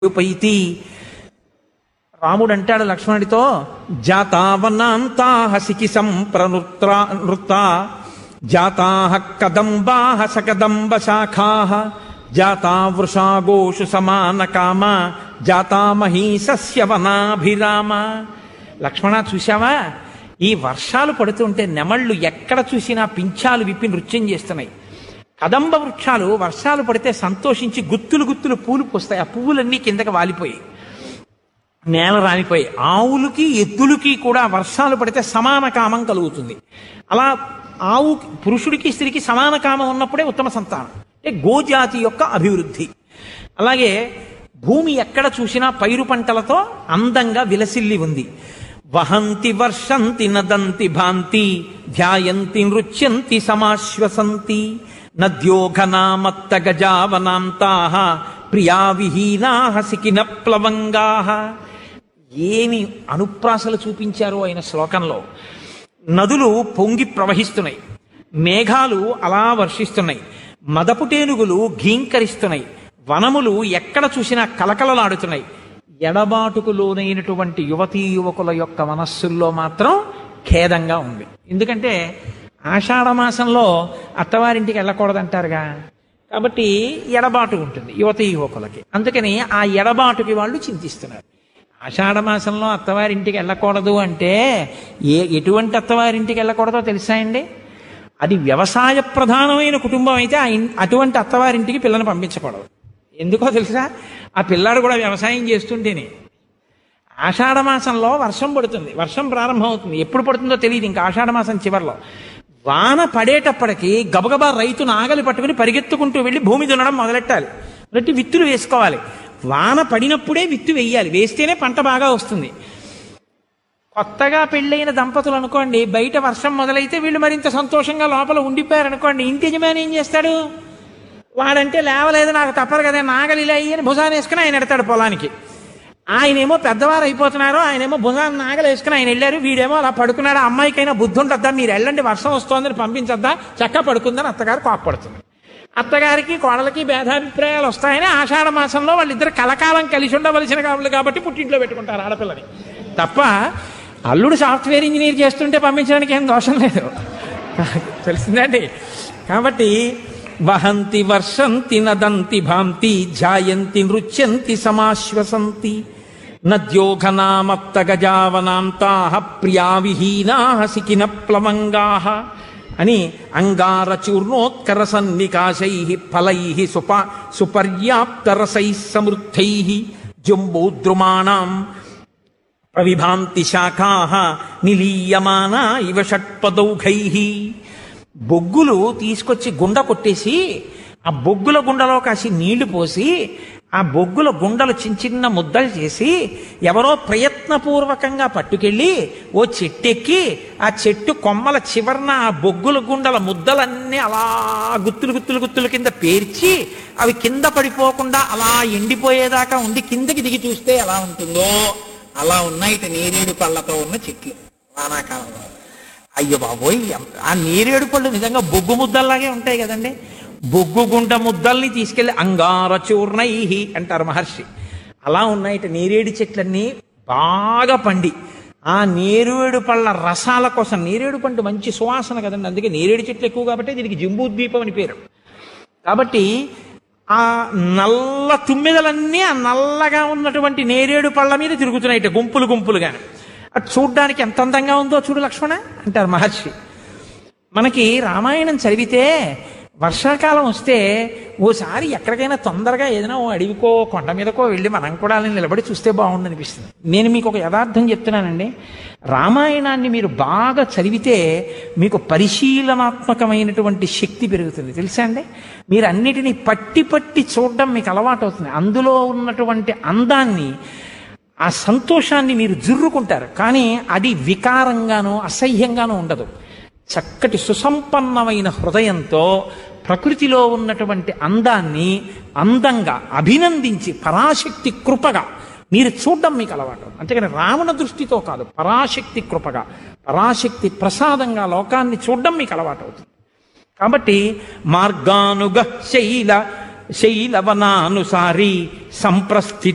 ఉపైతి రాముడు అంటాడు లక్ష్మణుడితో జాతావనాంతా హసికి సంప్రనృత్ర నృత్త జాతాహ కదంబాహ సకదంబ శాఖాః జాతా వృషాగోషు సమాన కామ జాతా మహీసస్య వనాభిరామ లక్ష్మణ చూశావా ఈ వర్షాలు పడుతుంటే నెమళ్ళు ఎక్కడ చూసినా పింఛాలు విప్పి నృత్యం చేస్తున్నాయి కదంబ వృక్షాలు వర్షాలు పడితే సంతోషించి గుత్తులు గుత్తులు పూలు పూస్తాయి ఆ పువ్వులన్నీ కిందకి వాలిపోయి నేల రాలిపోయి ఆవులకి ఎద్దులకి కూడా వర్షాలు పడితే సమాన కామం కలుగుతుంది అలా ఆవు పురుషుడికి స్త్రీకి సమాన కామం ఉన్నప్పుడే ఉత్తమ సంతానం అంటే గోజాతి యొక్క అభివృద్ధి అలాగే భూమి ఎక్కడ చూసినా పైరు పంటలతో అందంగా విలసిల్లి ఉంది వహంతి వర్షంతి నదంతి భాంతి ధ్యాయంతి నృత్యంతి సమాశ్వసంతి నద్యోఘనామత్త గజావనాంతా ప్రియా విహీనా సికిన ప్లవంగా ఏమి అనుప్రాసలు చూపించారో ఆయన శ్లోకంలో నదులు పొంగి ప్రవహిస్తున్నాయి మేఘాలు అలా వర్షిస్తున్నాయి మదపుటేనుగులు ఘీంకరిస్తున్నాయి వనములు ఎక్కడ చూసినా కలకలలాడుతున్నాయి ఎడబాటుకు లోనైనటువంటి యువతీ యువకుల యొక్క మనస్సుల్లో మాత్రం ఖేదంగా ఉంది ఎందుకంటే ఆషాఢ మాసంలో అత్తవారింటికి వెళ్ళకూడదంటారుగా కాబట్టి ఎడబాటు ఉంటుంది యువతీ యువకులకి అందుకని ఆ ఎడబాటుకి వాళ్ళు చింతిస్తున్నారు ఆషాఢ మాసంలో అత్తవారింటికి వెళ్ళకూడదు అంటే ఏ ఎటువంటి అత్తవారింటికి వెళ్ళకూడదో తెలుసా అండి అది వ్యవసాయ ప్రధానమైన కుటుంబం అయితే ఆ ఇన్- అటువంటి అత్తవారింటికి పిల్లని పంపించకూడదు ఎందుకో తెలుసా ఆ పిల్లాడు కూడా వ్యవసాయం చేస్తుంటేనే ఆషాఢ మాసంలో వర్షం పడుతుంది వర్షం ప్రారంభం అవుతుంది ఎప్పుడు పడుతుందో తెలియదు ఇంకా ఆషాఢ మాసం చివరిలో వాన పడేటప్పటికి గబగబా రైతు నాగలి పట్టుకుని పరిగెత్తుకుంటూ వెళ్ళి భూమి దున్నడం మొదలెట్టాలి మొదటి విత్తులు వేసుకోవాలి వాన పడినప్పుడే విత్తు వేయాలి వేస్తేనే పంట బాగా వస్తుంది కొత్తగా పెళ్ళైన దంపతులు అనుకోండి బయట వర్షం మొదలైతే వీళ్ళు మరింత సంతోషంగా లోపల ఉండిపోయారు అనుకోండి ఇంటి యజమాని ఏం చేస్తాడు వాడంటే లేవలేదు నాకు తప్పదు కదా నాగలి ఇలా అయ్యని భుజాన్ని వేసుకుని ఆయన ఎడతాడు పొలానికి ఆయనేమో పెద్దవారు అయిపోతున్నారు ఆయనేమో భుజాన్ని నాగలు వేసుకుని ఆయన వెళ్ళారు వీడేమో అలా పడుకున్నాడు ఆ అమ్మాయికైనా బుద్ధి ఉంటుందా మీరు వెళ్ళండి వర్షం వస్తోందని పంపించద్దా చక్క పడుకుందని అత్తగారు కోప్పడుతుంది అత్తగారికి కోడలకి భేదాభిప్రాయాలు వస్తాయని ఆషాఢ మాసంలో వాళ్ళిద్దరు కలకాలం కలిసి ఉండవలసిన కావాలి కాబట్టి పుట్టింట్లో పెట్టుకుంటారు ఆడపిల్లని తప్ప అల్లుడు సాఫ్ట్వేర్ ఇంజనీర్ చేస్తుంటే పంపించడానికి ఏం దోషం లేదు తెలిసిందండి కాబట్టి వహంతి వర్షంతి నదంతి భాంతి ఝాయంతి నృత్యంతి సమాశ్వసంతి నద్యోఘనామత్త గజావనాంతా ప్రియా విహీనా సికిన ప్లవంగా అని అంగారచూర్ణోత్కర సన్నికాశై ఫలై సుప సుపర్యాప్తరసై సమృద్ధై జంబూద్రుమాణం ప్రవిభాంతి శాఖా నిలీయమానా ఇవ షట్పదౌఘై బొగ్గులు తీసుకొచ్చి గుండ కొట్టేసి ఆ బొగ్గుల గుండలో కాసి నీళ్లు పోసి ఆ బొగ్గుల గుండలు చిన్న చిన్న ముద్దలు చేసి ఎవరో ప్రయత్నపూర్వకంగా పట్టుకెళ్ళి ఓ చెట్టెక్కి ఆ చెట్టు కొమ్మల చివరన ఆ బొగ్గుల గుండల ముద్దలన్నీ అలా గుత్తులు గుత్తులు గుత్తుల కింద పేర్చి అవి కింద పడిపోకుండా అలా ఎండిపోయేదాకా ఉండి కిందకి దిగి చూస్తే ఎలా ఉంటుందో అలా ఉన్నాయి ఇటు నేరేడు పళ్ళతో ఉన్న చెట్లు వానాకాలంలో అయ్యో బాబోయ్ ఎంత- ఆ నేరేడు పళ్ళు నిజంగా బొగ్గు ముద్దల్లాగే ఉంటాయి కదండి బొగ్గు గుంట ముద్దల్ని తీసుకెళ్లి అంగార చూర్ణై అంటారు మహర్షి అలా ఉన్నాయి ఇటు నేరేడు చెట్లన్నీ బాగా పండి ఆ నేరేడు పళ్ళ రసాల కోసం నేరేడు పండు మంచి సువాసన కదండి అందుకే నేరేడు చెట్లు ఎక్కువ కాబట్టి దీనికి జంబూద్వీపం అని పేరు కాబట్టి ఆ నల్ల తుమ్మెదలన్నీ ఆ నల్లగా ఉన్నటువంటి నేరేడు పళ్ళ మీద తిరుగుతున్నాయి ఇటు గుంపులు గుంపులుగా అది చూడ్డానికి ఎంత అందంగా ఉందో చూడు లక్ష్మణ అంటారు మహర్షి మనకి రామాయణం చదివితే వర్షాకాలం వస్తే ఓసారి ఎక్కడికైనా తొందరగా ఏదైనా ఓ అడవికో కొండ మీదకో వెళ్ళి మనం కూడా అలా నిలబడి చూస్తే బాగుండు అనిపిస్తుంది నేను మీకు ఒక యథార్థం చెప్తున్నానండి రామాయణాన్ని మీరు బాగా చదివితే మీకు పరిశీలనాత్మకమైనటువంటి శక్తి పెరుగుతుంది తెలుసా అండి మీరు అన్నిటినీ పట్టి పట్టి చూడడం మీకు అలవాటు అవుతుంది అందులో ఉన్నటువంటి అందాన్ని ఆ సంతోషాన్ని మీరు జుర్రుకుంటారు కానీ అది వికారంగానో అసహ్యంగానో ఉండదు చక్కటి సుసంపన్నమైన హృదయంతో ప్రకృతిలో ఉన్నటువంటి అందాన్ని అందంగా అభినందించి పరాశక్తి కృపగా మీరు చూడడం మీకు అలవాటు అంతేకాని రావణ దృష్టితో కాదు పరాశక్తి కృపగా పరాశక్తి ప్రసాదంగా లోకాన్ని చూడడం మీకు అలవాటు అవుతుంది కాబట్టి మార్గానుగ శైల శైలవనానుసారి సంప్రస్థిత